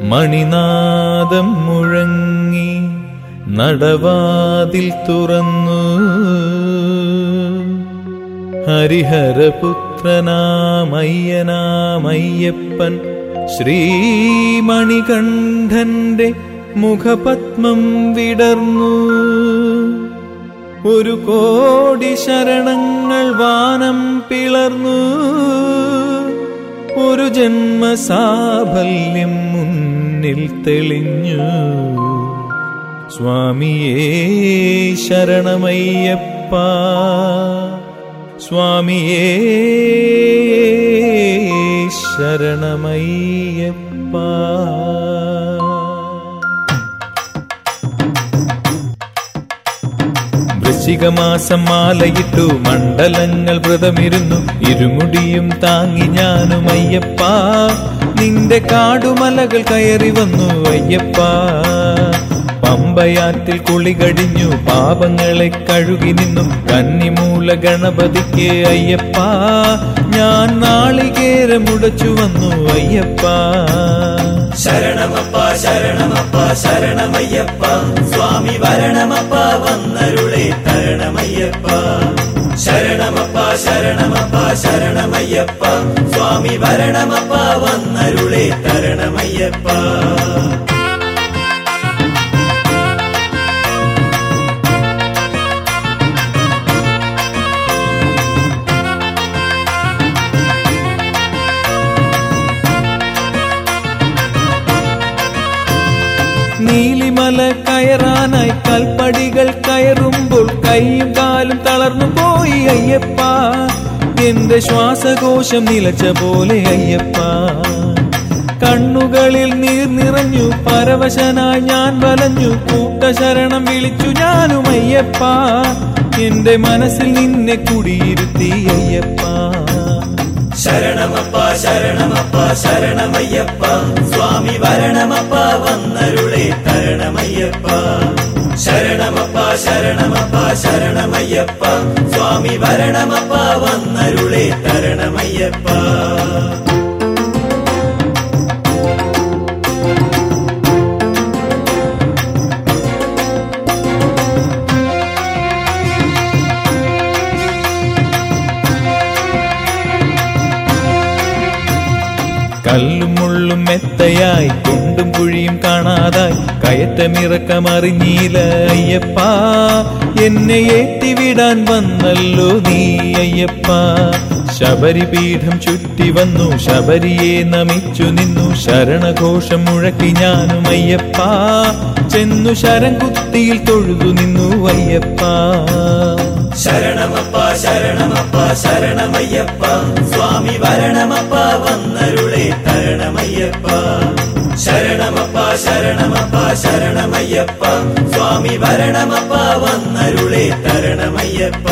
മണിനാദം മുഴങ്ങി നടവാതിൽ തുറന്നു ഹരിഹരപുത്രനാമയ്യനാമയ്യപ്പൻ ശ്രീമണികണ്ഠന്റെ മുഖപത്മം വിടർന്നു ഒരു കോടി ശരണങ്ങൾ വാനം പിളർന്നു ഒരു ജന്മസാഫല്യം മുന്നിൽ തെളിഞ്ഞു സ്വാമിയേ ശരണമയ്യപ്പ സ്വാമിയേ ശരണമയ്യപ്പ വൃശ്ചികമാസം മാലയിട്ടു മണ്ഡലങ്ങൾ വ്രതമിരുന്നു ഇരുമുടിയും താങ്ങി ഞാനും അയ്യപ്പ നിന്റെ കാടുമലകൾ കയറി വന്നു അയ്യപ്പ പമ്പയാറ്റിൽ കുളി കഴിഞ്ഞു പാപങ്ങളെ കഴുകി നിന്നു കന്നിമൂല ഗണപതിക്ക് അയ്യപ്പ ഞാൻ നാളികേരമുടച്ചു വന്നു അയ്യപ്പ ശരണമപ്പ ശരണമപ്പ ശരണമയ്യപ്പ സ്വാമി വരണമപ്പ വന്നരുളെ തരണമയ്യപ്പ ശരണമപ്പ ശരണമപ്പ ശരണമയ്യപ്പ സ്വാമി വരണമപ്പ വന്നരുളെ തരണമയ്യപ്പ നീലിമല കയറാനായി കൽപ്പടികൾ കയറുമ്പോൾ കൈയും കാലും തളർന്നു പോയി അയ്യപ്പ എന്റെ ശ്വാസകോശം നിലച്ച പോലെ അയ്യപ്പ കണ്ണുകളിൽ നീർ നിറഞ്ഞു പരവശനായി ഞാൻ വലഞ്ഞു കൂട്ടശരണം വിളിച്ചു ഞാനും അയ്യപ്പ എന്റെ മനസ്സിൽ നിന്നെ കുടിയിരുത്തി അയ്യപ്പ ശരണമപ്പ ശരണമപ്പ ശരണമയ്യപ്പ സ്വാമി വരണമപ്പ വന്നരുളെ തരണമയ്യപ്പ ശരണമപ്പ ശരണമപ്പ ശരണമയ്യപ്പ സ്വാമി വരണമപ്പ വന്നരുളെ തരണമയ്യപ്പ കല്ലും മുള്ളും മെത്തയായി കുണ്ടും കുഴിയും കാണാതായി കയറ്റമിറക്കമറിഞ്ഞീല അയ്യപ്പ എന്നെ ഏറ്റിവിടാൻ വന്നല്ലോ നീ അയ്യപ്പ ശബരിപീഠം ചുറ്റി വന്നു ശബരിയെ നമിച്ചു നിന്നു ശരണഘോഷം മുഴക്കി ഞാനും അയ്യപ്പ ചെന്നു ശരം കുത്തിയിൽ തൊഴുതു നിന്നു അയ്യപ്പ ശരണമപ്പ ശരണമപ്പ ശരണമയ്യപ്പ സ്വാമി വരണമപ്പ വന്നരുളെ തരണമയ്യപ്പ ശരണമപ്പ ശരണമപ്പ ശരണമയ്യപ്പ സ്വാമി വരണമപ്പ വന്നരുളെ തരണമയ്യപ്പ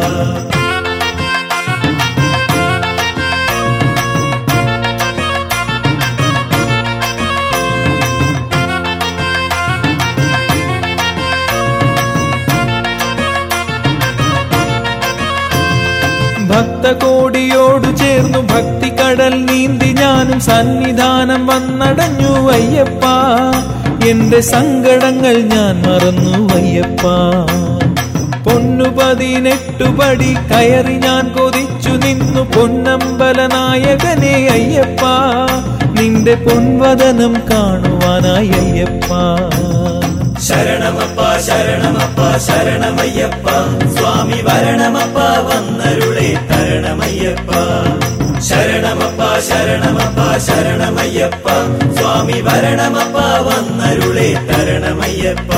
ഭക്തകോടിയോടു ചേർന്നു ഭക്തിക്കടൽ നീന്തി ഞാനും സന്നിധാനം വന്നടഞ്ഞു അയ്യപ്പ എന്റെ സങ്കടങ്ങൾ ഞാൻ മറന്നു അയ്യപ്പ പൊന്നു പതിനെട്ടു പടി കയറി ഞാൻ കൊതിച്ചു നിന്നു പൊന്നമ്പല നായകനെ അയ്യപ്പ നിന്റെ പൊൻവദനം കാണുവാനായി അയ്യപ്പ ശരണമപ്പ ശരണമപ്പ ശരണമയ്യപ്പ സ്വാമി വരണമപ്പ വന്നരുളെ തരണമയ്യപ്പ ശരണമപ്പ ശരണമപ്പ ശരണമയ്യപ്പ സ്വാമി വരണമപ്പ വന്നരുളെ തരണമയ്യപ്പ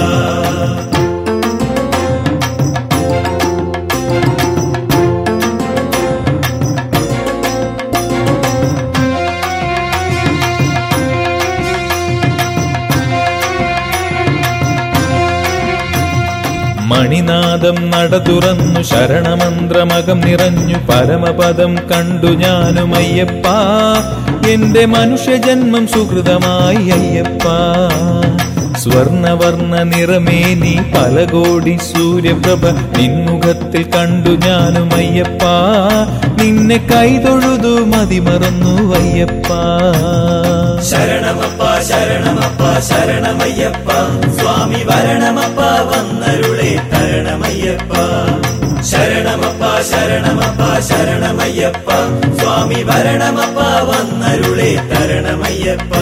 മണിനാദം നട തുറന്നു ശരണമന്ത്രമകം നിറഞ്ഞു പരമപദം കണ്ടു ഞാനും അയ്യപ്പ എന്റെ മനുഷ്യജന്മം സുഹൃതമായി അയ്യപ്പ സ്വർണവർണ്ണ നിറമേനി പല കോടി സൂര്യപ്രഭ നിൻമുഖത്തിൽ കണ്ടു ഞാനും അയ്യപ്പ നിന്നെ കൈതൊഴുതു മതിമറന്നു അയ്യപ്പ ശരണമപ്പ ശരണമപ്പ ശരണമയ്യപ്പ സ്വാമി വരണമപ്പ വന്നരുളെ തരണമയ്യപ്പ ശരണമപ്പ ശരണമപ്പ ശരണമയ്യപ്പ സ്വാമി വരണമപ്പ വന്നരുളെ തരണമയ്യപ്പ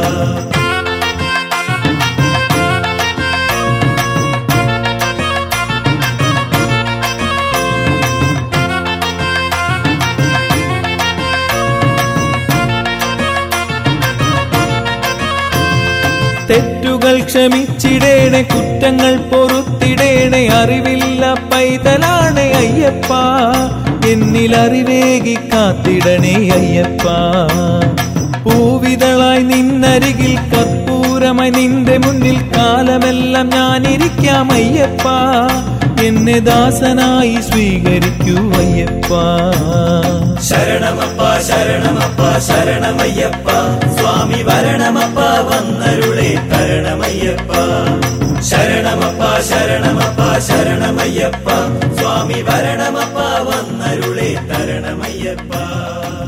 തെറ്റുകൾ ക്ഷമിച്ചിടേണേ കുറ്റങ്ങൾ പൊറുത്തിടേണേ അറിവില്ല പൈതലാണ് അയ്യപ്പ എന്നിൽ അറിവേകി കാത്തിടണേ അയ്യപ്പ പൂവിതളായി നിന്നരികിൽ കർപ്പൂരമായി നിന്റെ മുന്നിൽ കാലമെല്ലാം ഞാനിരിക്കാം അയ്യപ്പ എന്നെ ദാസനായി സ്വീകരിക്കൂ അയ്യപ്പ ശരണമപ്പ ശരണമപ്പ ശരണമയ്യപ്പ സ്വാമി വരണമപ്പ വന്നരുളെ തരണമയ്യപ്പ ശരണമപ്പ ശരണമപ്പ ശരണമയ്യപ്പ സ്വാമി വരണമപ്പ വന്നരുളെ തരണമയ്യപ്പ